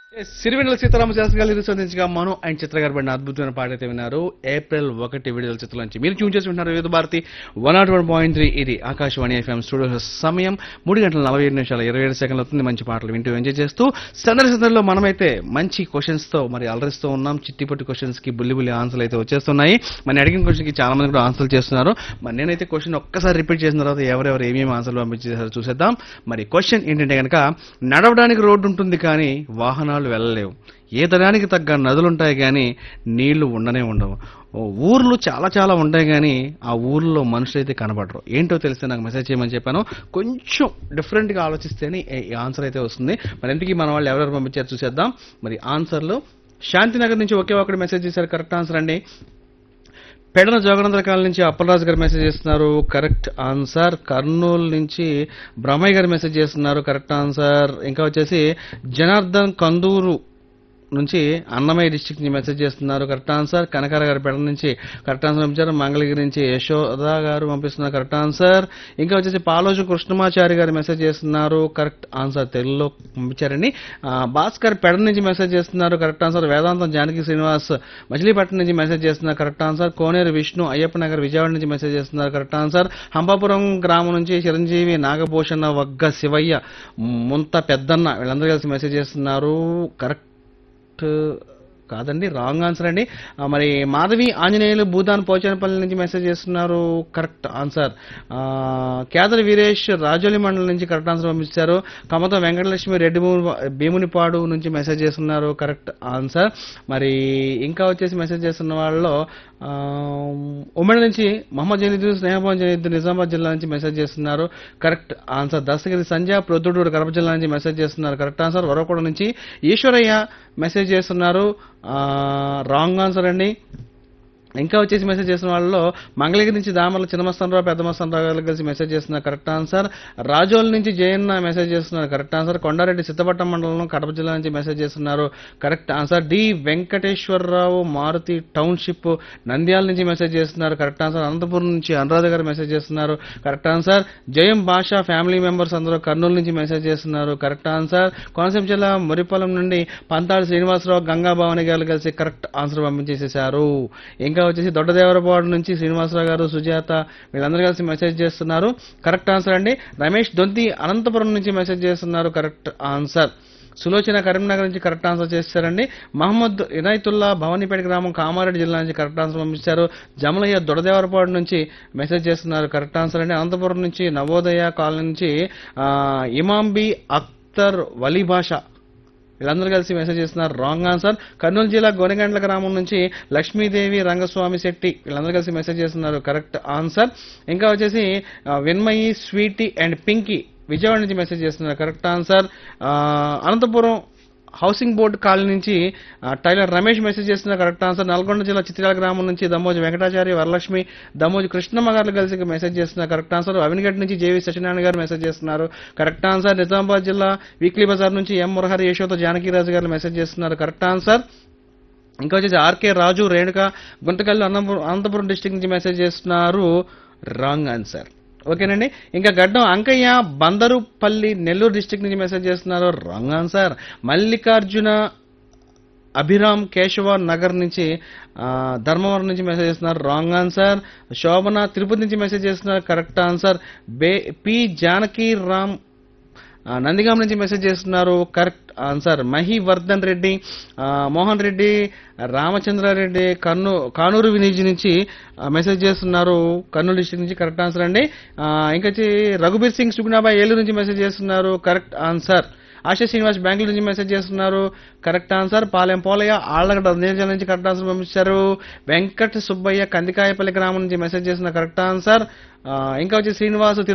సిరివెన్నెల సీతారామ శాస్త్రి గారు రూపొందించగా మను అండ్ చిత్ర గారు పడిన అద్భుతమైన పాట అయితే విన్నారు ఏప్రిల్ ఒకటి విడుదల చిత్రం నుంచి మీరు ట్యూన్ చేసి ఉంటున్నారు Vividh Bharati one naught one point three ఇది ఆకాశవాణి ఎఫ్ఎం స్టూడియో సమయం మూడు గంటల నలభై ఏడు నిమిషాల ఇరవై ఏడు సెకండ్లు అవుతుంది మంచి పాటలు వింటూ ఎంజాయ్ చేస్తూ సందడి సందడిలో మనమైతే మంచి క్వశ్చన్స్ తో మరి అలరిస్తూ ఉన్నాం చిట్టి పొట్టి క్వశ్చన్స్ కి బుల్లి బుల్లి ఆన్సర్లు అయితే వచ్చేస్తున్నాయి మరి అడిగిన క్వశ్చన్ కి చాలా మంది కూడా ఆన్సర్లు చేస్తున్నారు మరి నేనైతే క్వశ్చన్ ఒక్కసారి రిపీట్ చేసిన తర్వాత ఎవరెవరు ఏమేమి ఆన్సర్లు పంపించేసారో చూసేద్దాం మరి క్వశ్చన్ ఏంటంటే కనుక నడవడానికి రోడ్డు ఉంటుంది కానీ వాహనాలు వెళ్ళలేవు ఏ తరానికి తగ్గ నదులుంటాయి కానీ నీళ్లు ఉండనే ఉండవు ఓ ఊర్లు చాలా చాలా ఉంటాయి కానీ ఆ ఊర్లో మనుషులు అయితే కనబడరు ఏంటో తెలిస్తే నాకు మెసేజ్ చేయమని చెప్పాను కొంచెం డిఫరెంట్గా ఆలోచిస్తేనే ఈ ఆన్సర్ అయితే వస్తుంది మరి ఎందుకు మన వాళ్ళు ఎవరెవరు పంపించారు చూసేద్దాం మరి ఆన్సర్లు శాంతినగర్ నుంచి ఒకే ఒకటి మెసేజ్ చేశారు కరెక్ట్ ఆన్సర్ అండి పెడన జోగనందర కాలం నుంచి అప్పలరాజు గారు మెసేజ్ చేస్తున్నారు కరెక్ట్ ఆన్సర్ కర్నూలు నుంచి బ్రహ్మయ్య గారు మెసేజ్ చేస్తున్నారు కరెక్ట్ ఆన్సర్ ఇంకా వచ్చేసి జనార్దన్ కందూరు నుంచి అన్నమయ్య డిస్టిక్ నుంచి మెసేజ్ చేస్తున్నారు కరెక్ట్ ఆన్సర్ కనకార గారి పెడ నుంచి కరెక్ట్ ఆన్సర్ పంపించారు మంగళగిరి నుంచి యశోద గారు పంపిస్తున్నారు కరెక్ట్ ఆన్సర్ ఇంకా వచ్చేసి పాలోజు కృష్ణమాచారి గారు మెసేజ్ చేస్తున్నారు కరెక్ట్ ఆన్సర్ తెలుగులో పంపించారండి ఆ, భాస్కర్ పెడ నుంచి మెసేజ్ చేస్తున్నారు కరెక్ట్ ఆన్సర్ వేదాంతం జానకి శ్రీనివాస్ మచిలీపట్నం నుంచి మెసేజ్ చేస్తున్నారు కరెక్ట్ ఆన్సర్ కోనేరు విష్ణు అయ్యప్ప నగర్ విజయవాడ నుంచి మెసేజ్ చేస్తున్నారు కరెక్ట్ ఆన్సర్ హంపాపురం గ్రామం నుంచి చిరంజీవి నాగభూషణ వగ్గ శివయ్య ముంత పెద్దన్న వీళ్ళందరూ కలిసి మెసేజ్ చేస్తున్నారు కరెక్ట్ కాదండి రాంగ్ ఆన్సర్ అండి ఆ, మరి మాధవి ఆంజనేయులు భూదాన్ పోచనపల్లి నుంచి మెసేజ్ చేస్తున్నారు కరెక్ట్ ఆన్సర్ ఆ, కేదర్ వీరేష్ రాజోలి మండలం నుంచి కరెక్ట్ ఆన్సర్ పంపించారు కమత వెంకటలక్ష్మి రెడ్డి భూమి- భీమునిపాడు నుంచి మెసేజ్ చేస్తున్నారు కరెక్ట్ ఆన్సర్ మరి ఇంకా వచ్చేసి మెసేజ్ చేస్తున్న వాళ్ళలో ఆ, ఉమ్మడి నుంచి మహమ్మద్ జనీద్ స్నేహభవన్ జనీద్ నిజామాబాద్ జిల్లా నుంచి మెసేజ్ చేస్తున్నారు కరెక్ట్ ఆన్సర్ దస్తగిరి సంజయ్ ప్రొద్దుటూరు కడప జిల్లా నుంచి మెసేజ్ చేస్తున్నారు కరెక్ట్ ఆన్సర్ వరకోడ నుంచి ఈశ్వరయ్య మెసేజ్ చేస్తున్నారు రాంగ్ ఆన్సర్ అండి ఇంకా వచ్చేసి మెసేజ్ చేసిన వాళ్ళలో మంగళగిరి నుంచి దామర్ల చిన్నమస్తానరావు పెద్ద మస్తానరావు గారు కలిసి మెసేజ్ చేస్తున్నారు కరెక్ట్ ఆన్సర్ రాజోల్ నుంచి జయన్న మెసేజ్ చేస్తున్నారు కరెక్ట్ ఆన్సర్ కొండారెడ్డి సిద్ధపట్నం మండలం కడప జిల్లా నుంచి మెసేజ్ చేస్తున్నారు correct answer D Venkateswararao Maruthi township Nandyal నుంచి మెసేజ్ చేస్తున్నారు కరెక్ట్ ఆన్సర్ అనంతపురం నుంచి అనురాధ గారు మెసేజ్ చేస్తున్నారు కరెక్ట్ ఆన్సర్ జయం భాష ఫ్యామిలీ మెంబర్స్ అందరూ కర్నూలు నుంచి మెసేజ్ చేస్తున్నారు కరెక్ట్ ఆన్సర్ కోనసీమ జిల్లా మురిపాలెం నుండి పంతాడు శ్రీనివాసరావు గంగా భవాని గారు కలిసి కరెక్ట్ ఆన్సర్ పంపించేసేశారు ఇంకా వచ్చేసి దొడ్డదేవరపాడు నుంచి శ్రీనివాసరావు గారు సుజాత వీళ్ళందరూ కలిసి మెసేజ్ చేస్తున్నారు కరెక్ట్ ఆన్సర్ అండి రమేష్ దొంతి అనంతపురం నుంచి మెసేజ్ చేస్తున్నారు కరెక్ట్ ఆన్సర్ సులోచన కరీంనగర్ నుంచి కరెక్ట్ ఆన్సర్ చేశారండి మహమ్మద్ ఇనాయతుల్లా భవానీపేట గ్రామం కామారెడ్డి జిల్లా నుంచి కరెక్ట్ ఆన్సర్ పంపించారు జమలయ్య దొడదేవరపాడు నుంచి మెసేజ్ చేస్తున్నారు కరెక్ట్ ఆన్సర్ అండి అనంతపురం నుంచి నవోదయ కాలనీ నుంచి ఆ, ఇమాంబి అఖ్తర్ వలీ భాష వీళ్ళందరూ కలిసి మెసేజ్ చేస్తున్నారు రాంగ్ ఆన్సర్ కర్నూలు జిల్లా గోనెగండ్ల గ్రామం నుంచి లక్ష్మీదేవి రంగస్వామి శెట్టి వీళ్ళందరూ కలిసి మెసేజ్ చేస్తున్నారు కరెక్ట్ ఆన్సర్ ఇంకా వచ్చేసి ఆ, Vinmayi Sweety and Pinky Vijayawada నుంచి మెసేజ్ చేస్తున్నారు కరెక్ట్ ఆన్సర్ ఆ, అనంతపురం హౌసింగ్ బోర్డు కాలనీ నుంచి ఆ, టైలర్ రమేష్ మెసేజ్ చేస్తున్న కరెక్ట్ ఆన్సర్ నల్గొండ జిల్లా చిత్రాల గ్రామం నుంచి దమ్మోజు వెంకటాచారి వరలక్ష్మి దమ్మోజు కృష్ణమ్మ గారు కలిసి మెసేజ్ చేస్తున్న కరెక్ట్ ఆన్సర్ అవినిగడ్ నుంచి జేవి సత్యనారాయణ గారు మెసేజ్ చేస్తున్నారు కరెక్ట్ ఆన్సర్ నిజామాబాద్ జిల్లా వీక్లీ బజార్ నుంచి ఎం మురహరి యశోద జానకిరాజు గారు మెసేజ్ చేస్తున్నారు కరెక్ట్ ఆన్సర్ ఇంకా వచ్చేసి ఆర్కే రాజు రేణుక గుంతకల్లు అనంతపురం అనంతపురం డిస్టిక్ నుంచి మెసేజ్ చేస్తున్నారు రాంగ్ ఆన్సర్ ఓకేనండి ఇంకా గడ్డం అంకయ్య బందరుపల్లి నెల్లూరు డిస్టిక్ నుంచి మెసేజ్ చేస్తున్నారు రాంగ్ ఆన్సర్ మల్లికార్జున అభిరామ్ కేశవ నగర్ నుంచి ఆ, ధర్మవరం నుంచి మెసేజ్ చేస్తున్నారు రాంగ్ ఆన్సర్ శోభన తిరుపతి నుంచి మెసేజ్ చేస్తున్నారు correct answer B P Janaki Ram ఆ, నందిగాం నుంచి మెసేజ్ చేస్తున్నారు కరెక్ట్ ఆన్సర్ మహి వర్ధన్ రెడ్డి ఆ, మోహన్ రెడ్డి రామచంద్రారెడ్డి కర్నూ కానూరు విలేజ్ నుంచి ఆ, మెసేజ్ చేస్తున్నారు కర్నూలు డిస్ట్రిక్ట్ నుంచి కరెక్ట్ ఆన్సర్ అండి ఆ, ఇంకా వచ్చి రఘుబీర్ సింగ్ సుగుణాబాయ్ ఏలూరు నుంచి మెసేజ్ చేస్తున్నారు కరెక్ట్ ఆన్సర్ ఆశా శ్రీనివాస్ బెంగళూరు నుంచి మెసేజ్ చేస్తున్నారు కరెక్ట్ ఆన్సర్ పాలెం పోలయ్య ఆళ్ళగడ్డ నియోజకవర్గం నుంచి కరెక్ట్ ఆన్సర్ పంపించారు వెంకట సుబ్బయ్య కందికాయపల్లి గ్రామం నుంచి మెసేజ్ చేస్తున్న కరెక్ట్ ఆన్సర్ ఆ, ఇంకా వచ్చి శ్రీనివాస్